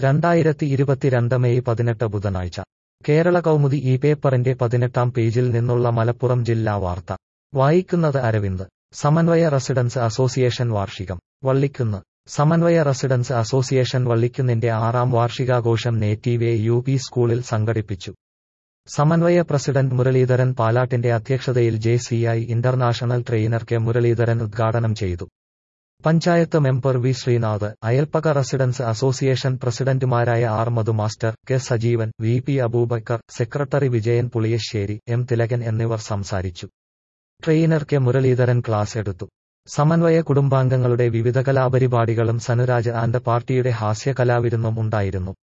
രണ്ടായിരത്തി ഇരുപത്തിരണ്ട് മെയ് പതിനെട്ട് ബുധനാഴ്ച കേരള കൗമുദി ഈ പേപ്പറിന്റെ പതിനെട്ടാം പേജിൽ നിന്നുള്ള മലപ്പുറം ജില്ലാ വാർത്ത വായിക്കുന്നത് അരവിന്ദ് സമന്വയ റെസിഡൻസ് അസോസിയേഷൻ വാർഷികം വള്ളിക്കുന്ന് സമന്വയ റെസിഡൻസ് അസോസിയേഷൻ വള്ളിക്കുന്നിന്റെ ആറാം വാർഷികാഘോഷം നേറ്റീവ് യു പി സ്കൂളിൽ സംഘടിപ്പിച്ചു സമന്വയ പ്രസിഡന്റ് മുരളീധരൻ പാലാട്ടിന്റെ അധ്യക്ഷതയിൽ J C I international trainer K Muraleedharan ഉദ്ഘാടനം ചെയ്തു പഞ്ചായത്ത് മെമ്പർ വി ശ്രീനാഥ് അയൽപ്പക റെസിഡൻസ് അസോസിയേഷൻ പ്രസിഡന്റുമാരായ R Madhu master K Sajeevan V P Aboobacker secretary Vijayan Puliyassery M Thilakan എന്നിവർ സംസാരിച്ചു ട്രെയിനർ കെ മുരളീധരൻ ക്ലാസ് എടുത്തു സമന്വയ കുടുംബാംഗങ്ങളുടെ വിവിധ കലാപരിപാടികളും സനുരാജ് ആൻഡ് പാർട്ടിയുടെ ഹാസ്യ കലാവിരുന്നും ഉണ്ടായിരുന്നു